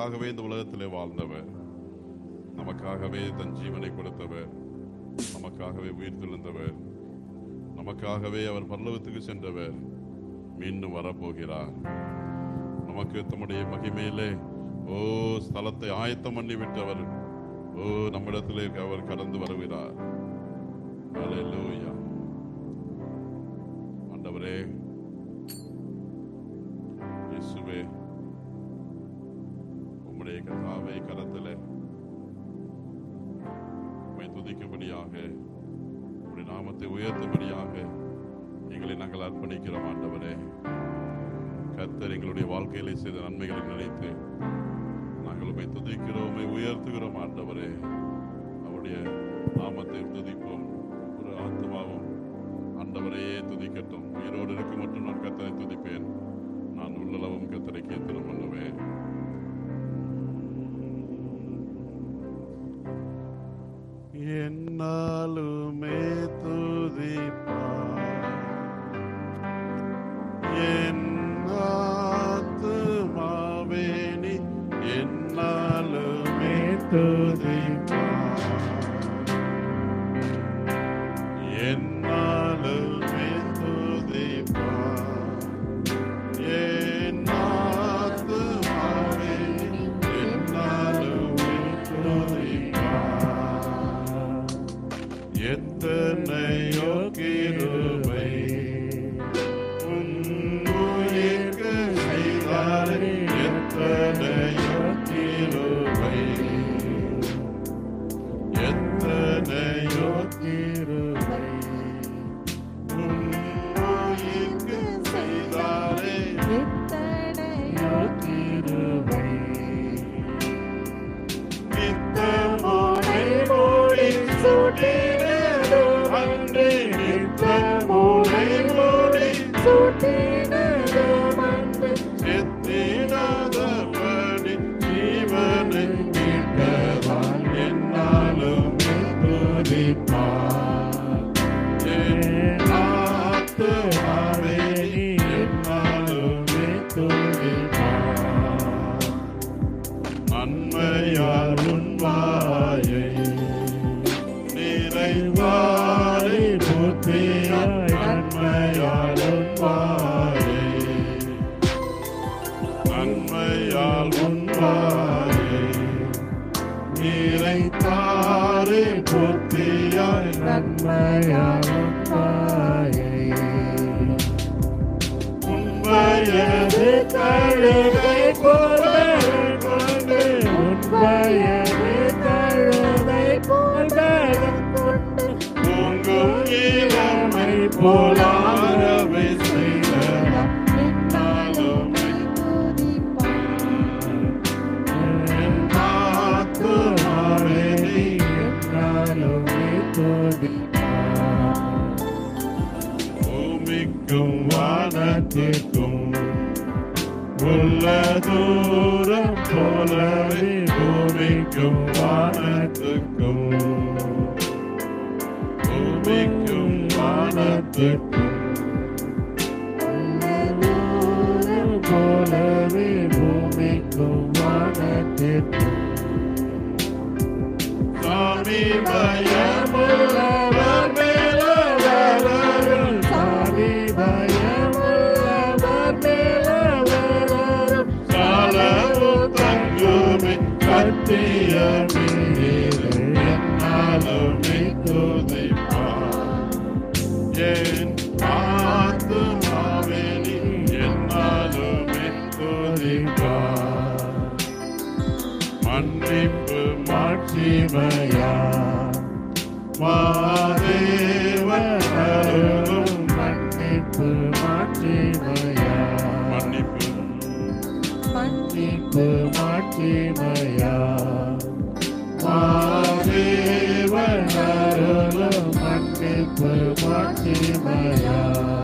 நமக்காகவே இந்த உலகத்திலே வாழ்ந்தவர் நமக்காகவே தன் ஜீவனை கொடுத்தவர் நமக்காகவே உயிர் தெழுந்தவர் நமக்காகவே அவர் பரலோகத்துக்கு சென்றவர் மீண்டும் வரப்போகிறார் நமக்கு தம்முடைய மகிமையிலே ஓ ஸ்தலத்தை ஆயத்தம் பண்ணி விட்டு அவர் ஓ நம்மிடத்திலே அவர் கடந்து வருகிறார் அல்லேலூயா ஆண்டவரே இயேசுவே உம்முடைய கதாவை கரத்திலே உம்மை துதிக்கும்படியாக உம்முடைய நாமத்தை உயர்த்தும்படியாக எங்களை நாங்கள் அர்ப்பணிக்கிறோம் ஆண்டவரே கர்த்தர் எங்களுடைய வாழ்க்கையிலே செய்த நன்மைகளை நினைத்து நாங்கள் உம்மை துதிக்கிறோம் உம்மை உயர்த்துகிறோம் ஆண்டவரே அவருடைய நாமத்தை துதிப்போம் ஒரு ஆத்மாவும் ஆண்டவரையே துதிக்கட்டும் உயிரோடு இருக்கும் மட்டும் நான் கத்தரை துதிப்பேன் நான் உள்ளளவும் கத்தரை கீர்த்தனம் பண்ணுவேன் என்னாலுமே துதிப்பார் என் ஆத்துமாவே நீ என்னாலுமே துதிப்பார் என்னாலுமே துதிப்பார் என் ஆத்துமாவே நீ என்னாலுமே துதிப்பார் எத்தனையோ கிருபை உன்னுயிர்க்கு செய்தாரே எத்தனையோ கிருபை எத்தனையோ கிருபை உன்னுயிர்க்கு செய்தாரே எத்தனையோ கிருபை நித்தமோடை மோடி சுட்டினது அன்றே நித்தமோடை மோடி சுட்டினது அன்றே செத்திடாதபடி ஜீவனை மீட்டவான் என்னாலும் துதிப்பார் என் ஆத்துமாவே நீ என்னாலும் துதிப்பார் நன்மையால் உன்வாயை நிறைவாரி புத்தியாய் நன்மையால் உன்வாயை நன்மையால் உன்வாயை நிறைத்தாரி புத்தியாய் நன்மையால் உன்வாயை உன்வயது கழுதை போல கொண்டு உன்வயது கழுதை போல கொண்டு தூங்கும் இளமை போலாகவே செய்தலாம் என்னாலும் என் ஆத்துமாவே நீ என்னாலும் துதிப்பார் பூமிக்கும் வானத்திற்கும் உள்ள தூரம் போலவே பூமிக்கும் வானத்துக்கும் பூமிக்கும் வானத்துக்கும் தூரம் போலவே பூமிக்கும் வானத்திற்கும் சாமி பயமுள்ளவர் மேலவரும் சாமி பயமுள்ளவர் மேலவரும் சாலவு தங்குமே கத்திய மீது என்னாலுமே துதிப்பார் என் ஆத்துமாவே நீ என்னாலுமே துதிப்பார் மன்னிப்பு மாட்சிமையா மாதேவரும் மன்னிப்பு மாட்சிமையா மன்னிப்பு மன்னிப்பு மாட்சிமையா மாதேவரும் மன்னிப்பு மாட்சிமையா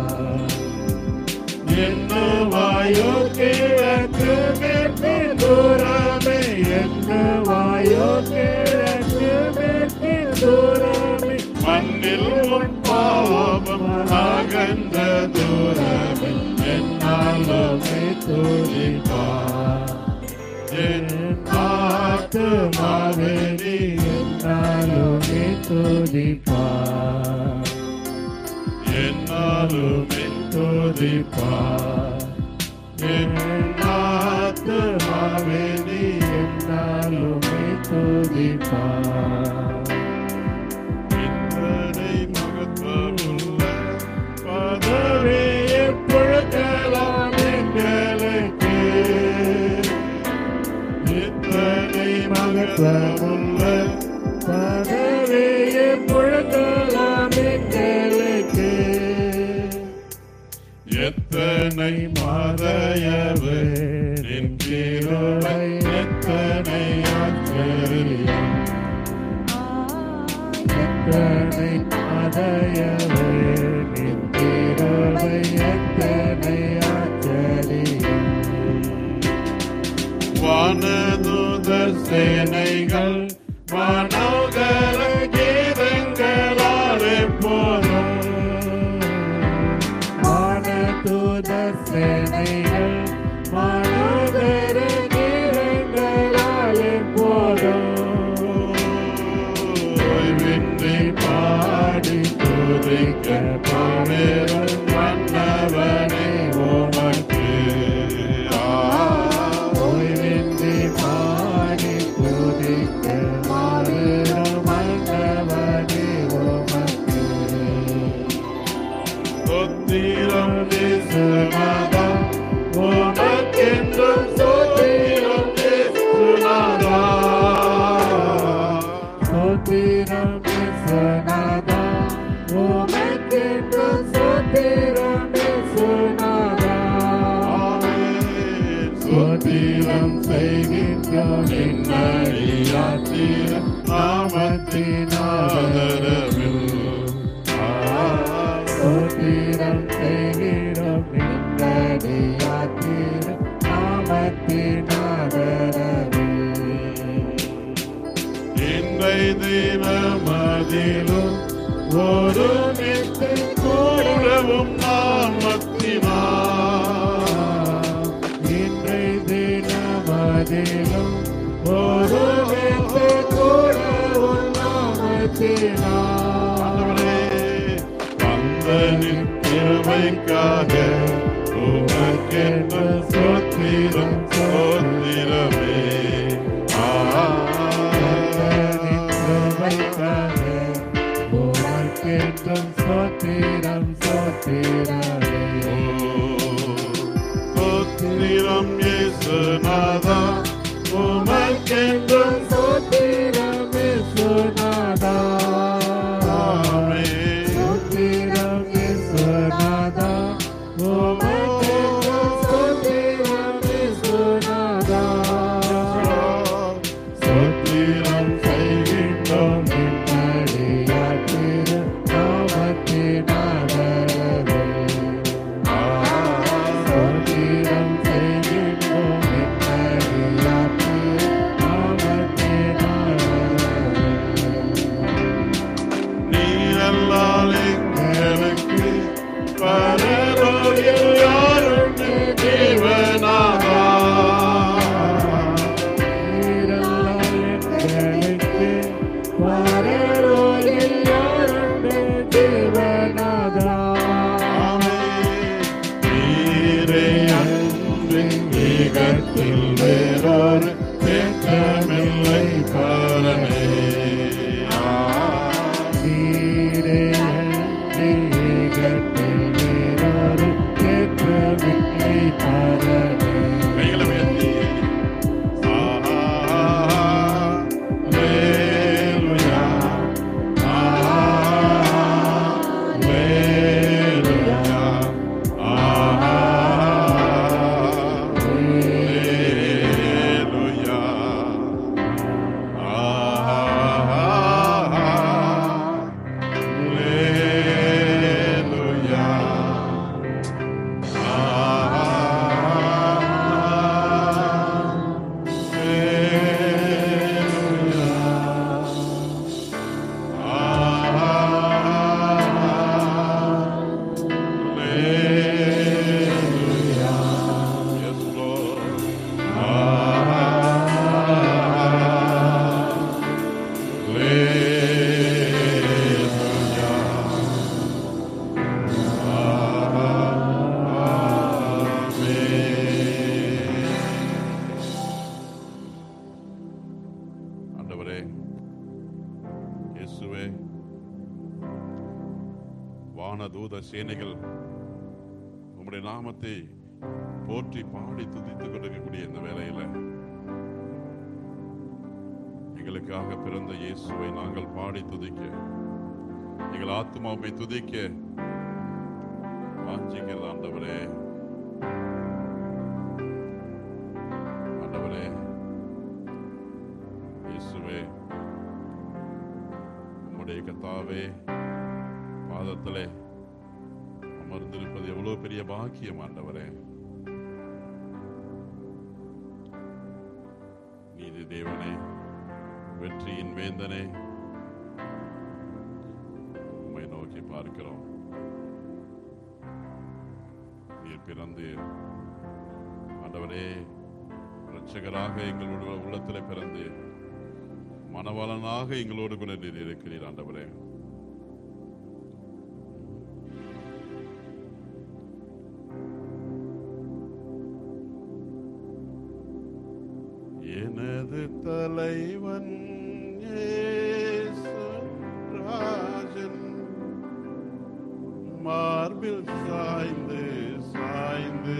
என்னவாயோ கிழக்கு மேற்கு தூரமே என்னவாயோ கிழக்கு மேற்கு தூரமே மண்ணில் உன் பாவம் அகன்ற தூரமே என்னாலுமே துதிப்பார் என் ஆத்துமாவே நீ என்னாலுமே துதிப்பார் என்னாலுமே துதிப்பார் என் ஆத்துமாவே நீ என்னாலுமே துதிப்பார் இத்தனை மகத்துவமுள்ள பதவி எப்பொழுதெல்லாம் எங்களுக்கு இத்தனை மகத்துவமுள்ள பதவியை பொழுதெல்லாம் எங்களுக்கு எத்தனை மறையவு நின் கிருபை எத்தனை ஆச்சரியம் எத்தனை மதையவே நிற்கிறவை எத்தனை ஆச்சரியம் வானதூத சேனைகள் மனோகர கீதங்களால் எப்போதும் வானதூத சேனைகள் மனோதர கீரங்களால் எப்போதும் ஓய்வின்றி பாடி துதிக்க பவேரும் மன்னவனே உமக்கு ஓய்வின்றி பாடி துதிக்க மாறும் மன்னவனே உமக்கு சொத்திரம் நேசுநாதா உமக்கென்றும் சொத்திரம் நேசுநாதா சோத்திரம் விஸ்வநாதா உமக்கென்று சோத்திரம் விஸ்வநாதா சோத்திரம் செய்கின்றோம் நின்னடியாத்திர நாமத்தினாதரவில் சோத்திரம் செய்கிறோம் நின்னடியாத்திரம் நாமத்தினாதரவே இன்றை தினமதிலும் ஒரு நித்து கூடவும் நாமத்தினா இன்றை தினமதிலும் ஒரு வெற்றி கூட நாமத்தினார் வந்தனின் கிருபைக்காக உமக்கென்று சோத்திரம் சோத்திரமே உமக்கென்றும் சோத்திரம் சோத்திரமே சோத்திரம் இயேசுநாதா உமக்கென்றும் சோத்திரமே சுனாதா ஆமென். சோத்திரம் சுனாதா உமக்கென்றும் சோத்திரமே சுனாதா சோத்திரம் செய்கின்றோம் நின்னடியாத்திரு நாமத்தினாதரவே சோத்திரம் செய்கின்றோம் நின்னடியாத்திரு தூத சேனைகள் உம்முடைய நாமத்தை போற்றி பாடி துதித்துக் கொண்டிருக்கக்கூடிய இந்த வேளையில எங்களுக்காக பிறந்த இயேசுவை நாங்கள் பாடி துதிக்க எங்கள் ஆத்மாவை துதிக்க வாஞ்சிக்கிறது ஆண்டவரே ஆண்டவரே இயேசுவே உம்முடைய கத்தாவே பாதத்திலே அமர்ந்திருப்பது எவ்வளவு பெரிய பாக்கியம் ஆண்டவரே நீதி தேவனே வெற்றியின் வேந்தனே உம்மை நோக்கி பார்க்கிறோம் நீர் பிறந்து ஆண்டவரே இரட்சகராக எங்களுடைய உள்ளத்தில் பிறந்து மனவளனாக எங்களோடு கூட நீர் இருக்கிறீர் ஆண்டவரே எனது தலைவன் இயேசு ராஜன் மார்பில் சாய்ந்து சாய்ந்து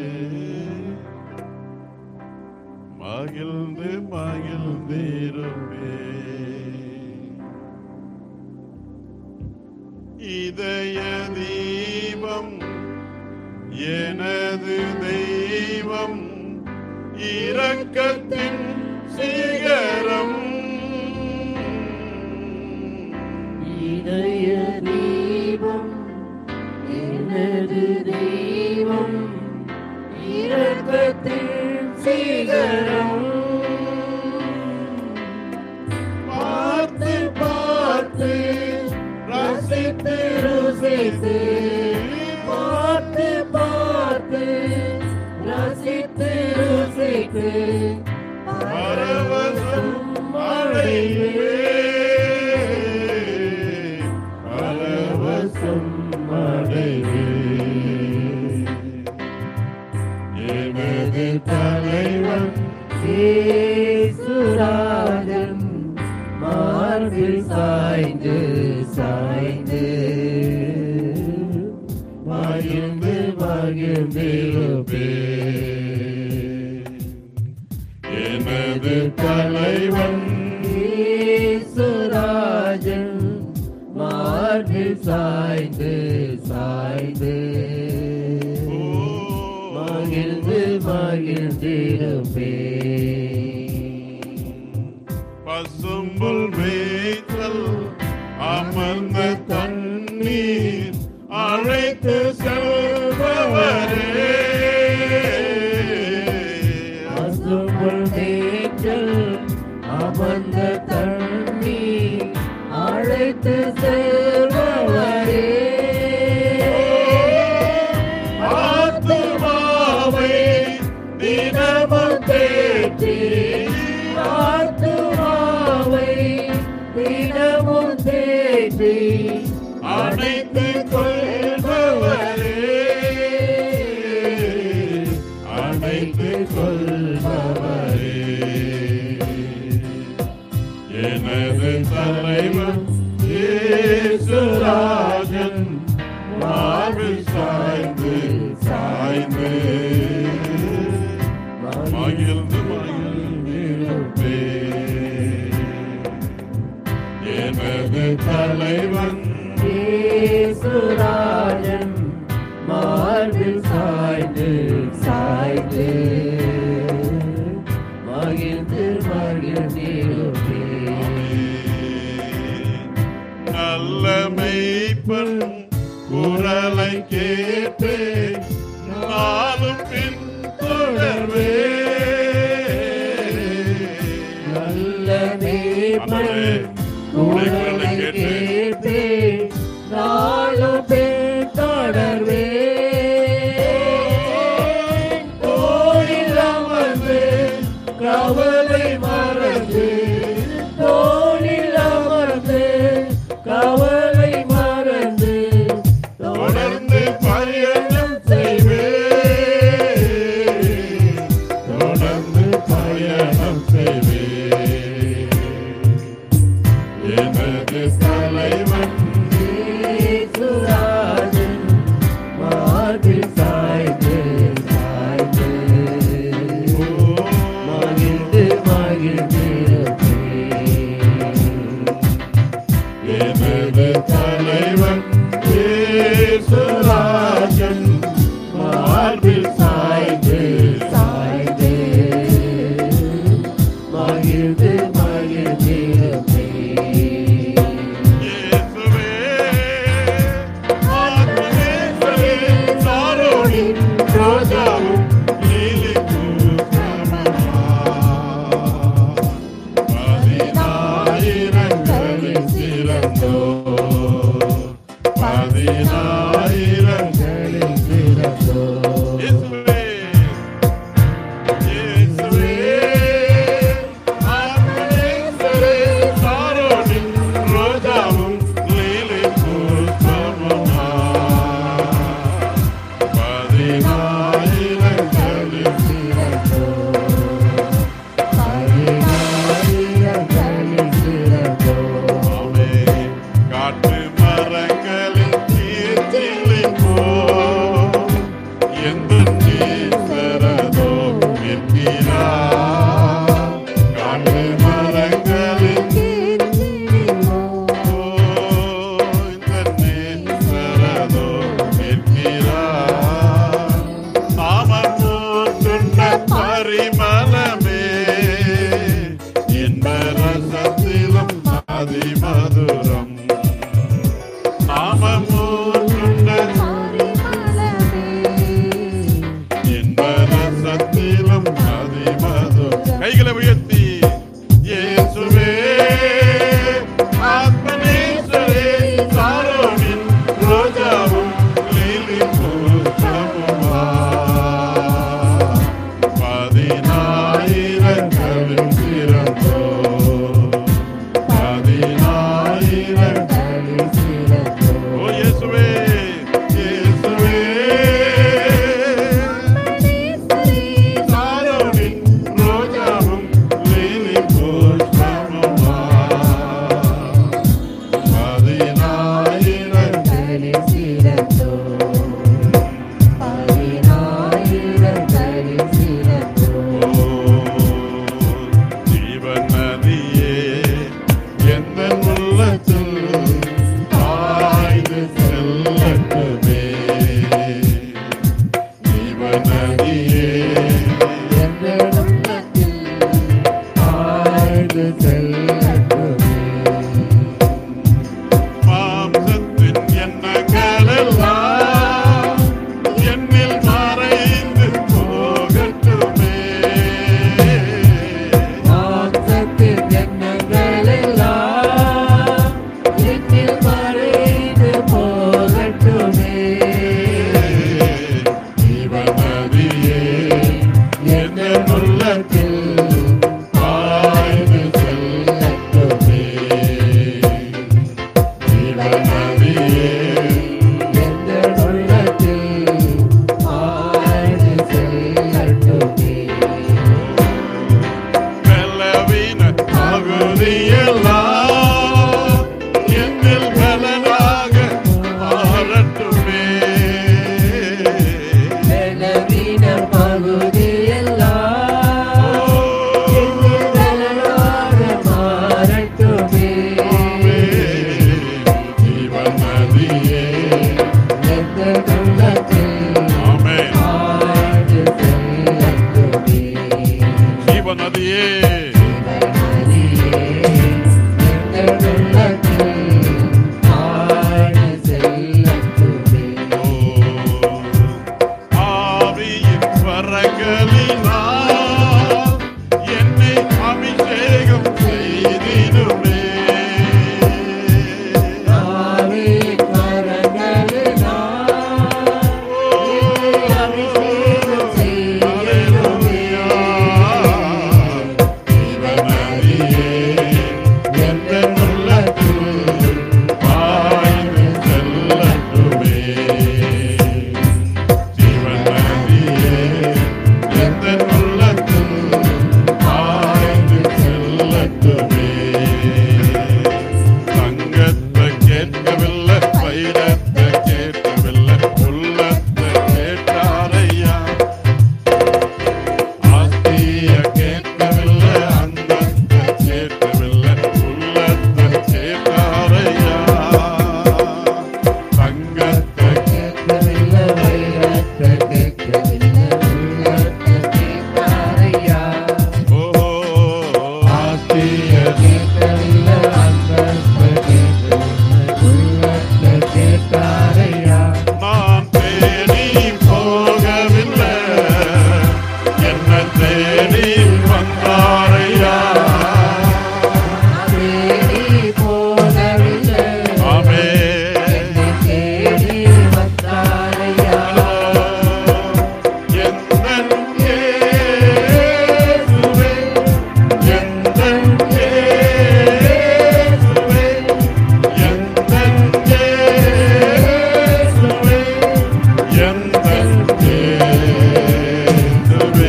மகிழ்ந்து மகிழ்ந்திருப்பே இதய தீபம் எனது தெய்வம் இரக்கத்தின் சிகரம் இதய தீபம் எனது தெய்வம் இரக்கத்தின் சிகரம் பார்த்து பார்த்து ரசித்து ருசித்து பார்த்து பார்த்து ரசித்து ருசித்து பரவசம் அடைவே பரவசம் அடைவே எனது தலைவன் சுராஜன் மார்பில் சாய்ந்து சாய்ந்து மகிழ்ந்து மகிழ்ந்திருப்பே எனது தலைவன் சுராஜன் மார்பில் சாய்ந்து சாய்ந்து மகிழ்ந்து மகிழ்ந்திருப்பே பசும்புல் மேய்ச்சல் அமர்ந்த தண்ணீர் அழைத்து செல்பவரே அசும்புல் மேய்ச்சல் அமர்ந்த தண்ணி அழைத்து செல்பவரே ஆத்துமாவை தினமும் தேற்றி ஆத்துமாவை தினமும் தேற்றி அணைத்து கொள்பவரே அணைத்து கொள்பவரே எனது தலைவன் இயேசுராஜன் மார்பில் சாய்ந்து சாய்ந்து மகிழ்ந்து மகிழ்ந்திருப்பே எனது தலைவன் சுராஜன் மார்பில் சாய்ந்து சாய்ந்து மகிழ்ந்து மகிழ்ந்திருப்பே நல்ல மெய்ப்பன் குரலை கேட்டு நானும் பின் தொடர்வே நல்ல மேய்ப்பன் குரலை கேட்டு நாளும் பின் தொடர்வே தோளில் அமர்ந்து கவலை மறந்து தோளில் அமர்ந்து கவலை மறந்து தொடர்ந்து பயணம் செய்வே தொடர்ந்து பயணம் செய்வே எனது அதிமதுரம் நாமமூர்ந்த என்பரசத்திலும் அதிமதுரம் கைகளை உயர்த்தி இயேசுவே ஆத்மனேஸ்வரே சாரோனின் ரோஜாவும் லீலி பூச்சமுமா பதினாயிரங்களும் பிறந்தோ பதினாயிரங்களும் ஓ இயேசுவே இயேசுவே சாரோனின் ரோஜாவும் லீலி பூச்சமுமா பதினாயிரங்களும் ஜீவநதியே எந்த உள்ளத்தில் ஆய்ந்து செல்லட்டுமே ஜீவநதியே மாம்சத்தின் எண்ணங்களெல்லாம் என்னில் மறைந்து போகட்டுமே ஜீவநதியே எந்த உள்ளத்தில் ஆய்ந்து செல்லட்டுமே ஜீவநதியே பலவீன பகுதியெல்லாம் என்னில் பலனாக மாறட்டுமே ஜீவநதியே ஆமென் ஜீவநதியே ஆவியின் வரங்களினால் என்னை அபிஷேகம் செய்திடுமே ஜீவநதியே எந்த உள்ளத்தில் பாய்ந்து செல்லட்டுமே ஜீவநதியே எந்த உள்ளத்தில் பாய்ந்து செல்லட்டுமே தங்கத்தை கேட்கவில்லை வைரத்தை கேட்கவில்லை உள்ளத்தை கேட்டாரையா ஆஸ்திய கேட்கவில்லை அந்தத்தை கேட்கவில்லை உள்ளத்தை கேட்டாரையா தங்கத்தை ஓ ஆஸ்திய நான் தேடி போகவில்லை என்ன தேடி வந்தாரையா ஆமே எந்தன் இயேசுவே, எந்தன் இயேசுவே, எந்தன் இயேசுவே, எந்தன் இயேசுவே,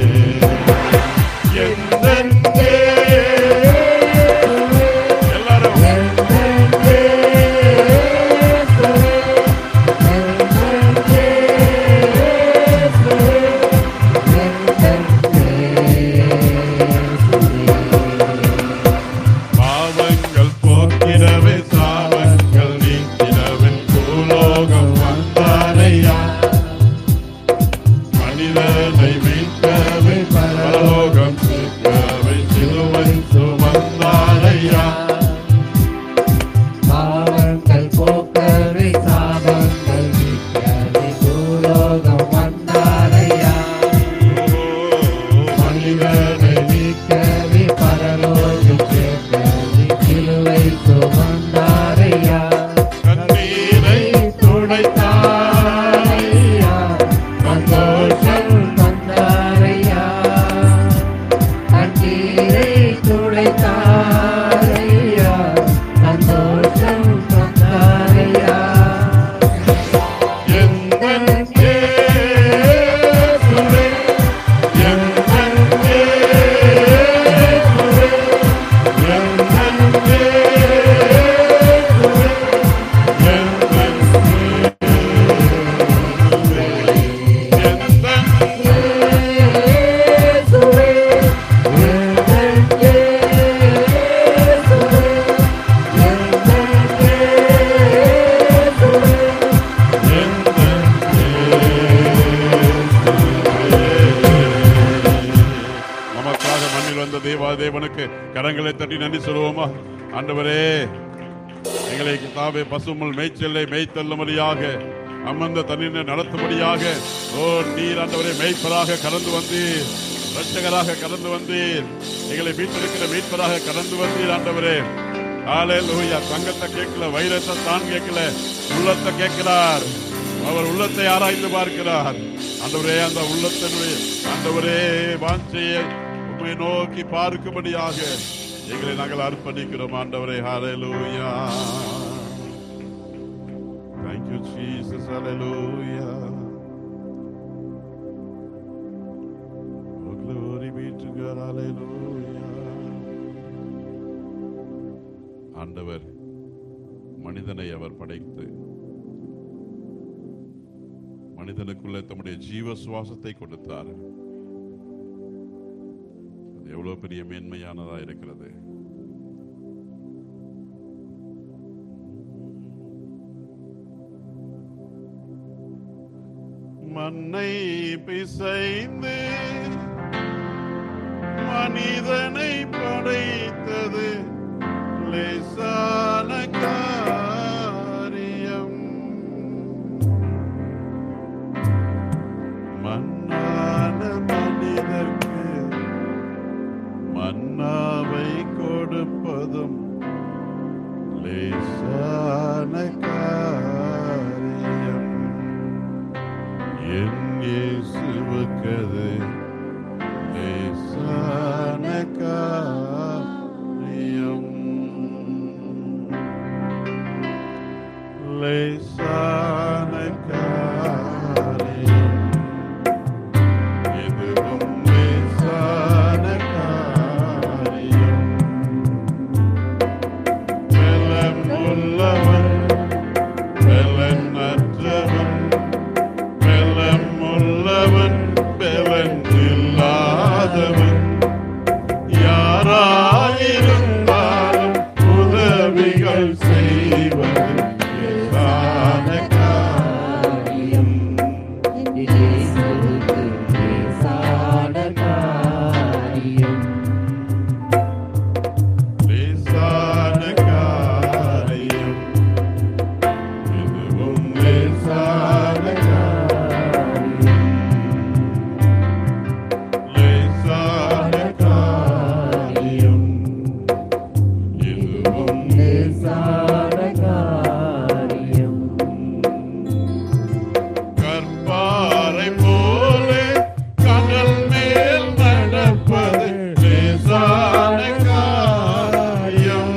எந்தன் இயேசுவே. எல்லாரும் பாவங்கள் போக்கிடவே சாபங்கள் நீக்கிடவே பூலோகம் வந்தாரையா மனிதனை மீட்கவே பரலோகம் சேர்க்கவே சிலுவை சுமந்தாரையா தேவா தேவனுக்கு கரங்களை தட்டி நன்றி சொல்லுவோமா ஆண்டவரே எங்களை தாவே பசுமல் மேய்ச்சலை மேய்த்தள்ளும்படியாக அமர்ந்த தண்ணீரை நடத்தும்படியாக ஓ நீர் ஆண்டவரே மேய்ப்பராக கடந்து வந்தீர் ரட்சகராக கடந்து வந்தீர் எங்களை மீட்டெடுக்கிற மீட்பராக கடந்து வந்தீர் ஆண்டவரே ஹalleluya தங்கத்தை கேட்கல வைரத்தை தான் கேட்கல உள்ளத்தை கேட்கிறார் அவர் உள்ளத்தை ஆராய்ந்து பார்க்கிறார் ஆண்டவரே அந்த உள்ளத்தினுடைய ஆண்டவரே வாஞ்சையை உண்மை நோக்கி பார்க்கும்படியாக எங்களை நாங்கள் அர்ப்பணிக்கிறோம் ஆண்டவரே ஹalleluya Thank you Jesus hallelujah Oh glory be to God hallelujah ஆண்டவர் மனிதனை அவர் படைத்து மனிதனுக்குள்ள தம்முடைய ஜீவ சுவாசத்தை கொடுத்தார் அது எவ்வளவு பெரிய மேன்மையானதா இருக்கிறது மண்ணை பிசைந்து மனிதனை படைத்தது லேசான காரியம் மண்ணான மனிதர்க்கு மன்னாவை கொடுப்பதும் லேசான காரியம் என் இயேசுவுக்கது லேசான காரியம் லேசான காரியம் எதுவும் லேசான காரியம் பலன் உள்ளவன் பலன் அற்றவன் பலன் உள்ளவன் பலன் இல்லாதவன் யாராயிருந்தாலும் உதவிகள் செய்வது லேசான காரியம் இயேசுவுக்கு லேசான காரியம் லேசான காரியம் இதுவும் லேசான காரியம் லேசான காரியம் இதுவும் லேசான காரியம் கற்பாறை போலே கடல் மேல் நடப்பது லேசான காரியம்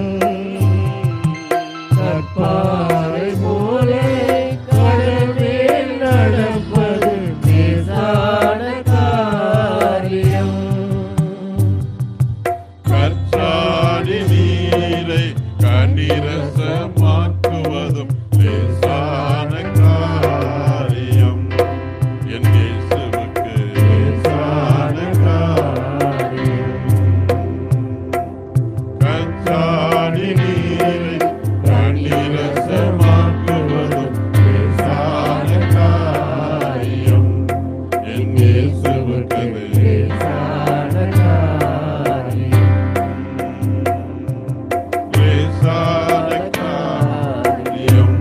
கற்பாறை போலே கடல் மேல் நடப்பது லேசான காரியம் கற்றாடி நீரை கனிரசமாக்குவதும் லேசான காரியம் என் இயேசுவுக்கு லேசான காரியம் கற்றாடி நீரை கனிரசமாக்குவதும் லேசான காரியம் என் இயேசுவுக்கு லேசான காரியம் லேசான காரியம்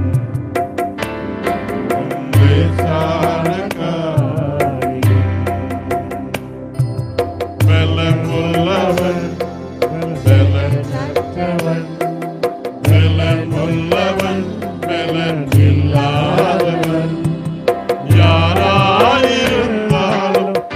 லேசான காரியம் பலன் உள்ளவன் பலன் கற்றவன் பலன் உள்ளவன் பலன் இல்லாதவன் யாராயிருந்தாலும்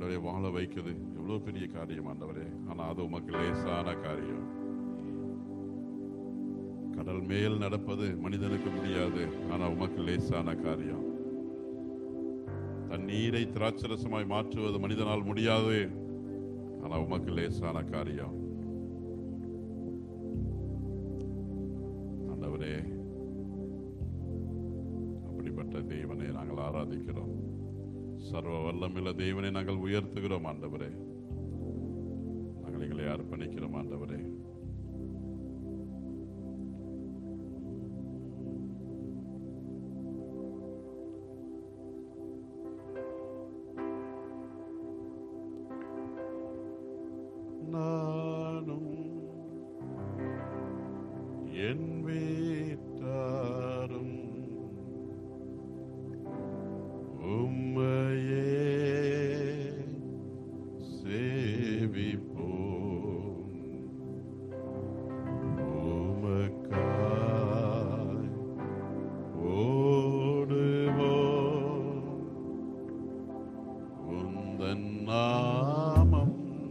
ஆண்டவரே வாழ வைக்குது எவ்வளவு பெரிய காரியம் ஆண்டவரே ஆனா அது உமக்கு லேசான காரியம் கடல் மேல் நடப்பது மனிதனுக்கு முடியாது ஆனா உமக்கு லேசான காரியம் தண்ணீரை திராட்சரசமாய் மாற்றுவது மனிதனால் முடியாது ஆனா உமக்கு லேசான காரியம் ஆண்டவரே அப்படிப்பட்ட தேவனை நாங்கள் ஆராதிக்கிறோம் சர்வ வல்லமில்ல தேவனை நாங்கள் உயர்த்துகிறோம் ஆண்டவரே நாங்கள் எங்களை அர்ப்பணிக்கிறோம் ஆண்டவரே நானும் என் வீட்டாரும் உம்மையே சேவிப்போம் உமக்காய் ஓடுவோம் உந்தன் நாமம்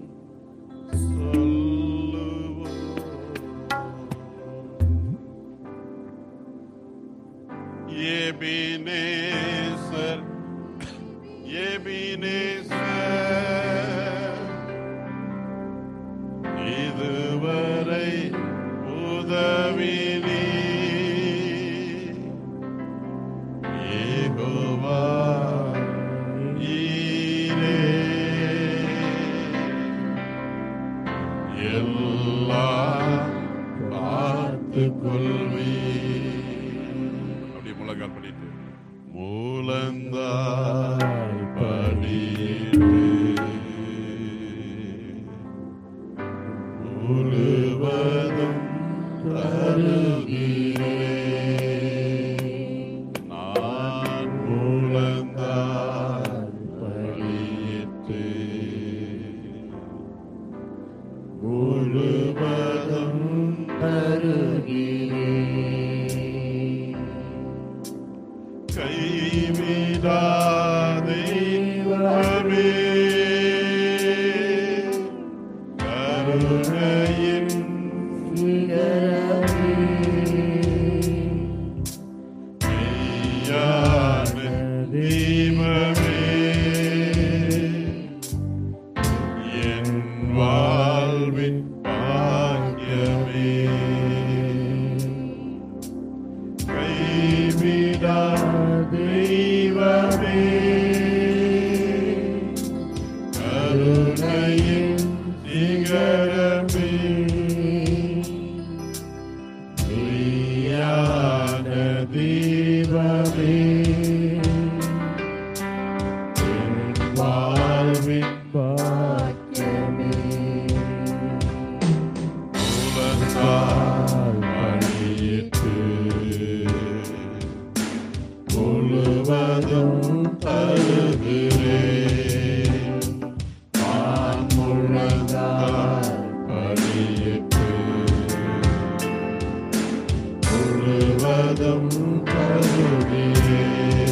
சொல்லுவோம் எபினேசர் எபினேசர் இதுவரை உதவி நீ யெகோவா ஈரே எல்லாம் பார்த்துக் கொள்வீ அப்படியே முழங்கால் பண்ணிட்டு மூலந்தாய் படிட்டு முழுவதும் தருகிறே நான் மூலந்தாய் படிட்டு முழுவதும் தருகிறேன் கைவிடாதே தெய்வமே கருணையின் மெய்யான தெய்வமே என் வாழ்வின் பாக்கியமே கைவிடா தெய்வமே கருணையின் சிகரமே மெய்யான தெய்வமே என் வாழ்வின் உலகால் பணியிட்டு முழுவதும் தருகிறேன் நான் முழங்கால் பணியிட்டு முழுவதும் தருகிறேன்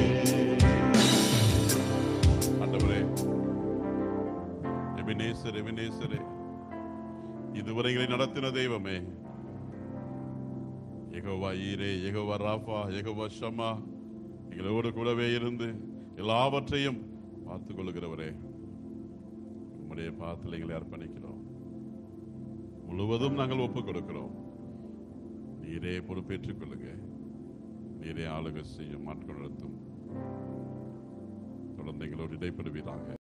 ஆண்டவரே எபினேசர் எபினேசரே இதுவரை எங்களை நடத்தின தெய்வமே யெகோவா ஈரே யெகோவா ராஃபா யெகோவா ஷமா எங்களோடு கூடவே இருந்து எல்லாவற்றையும் பார்த்துக் கொள்கிறவரே உம்முடைய பாத்தில் எங்களை அர்ப்பணிக்கிறோம் முழுவதும் நாங்கள் ஒப்புக் கொடுக்கிறோம் நீரே பொறுப்பேற்றுக் கொள்ளுங்க நீரே ஆளுகை செய்யும் மாற்றம் நடத்தும் தொடர்ந்து எங்களோடு இடைப்படுவீராக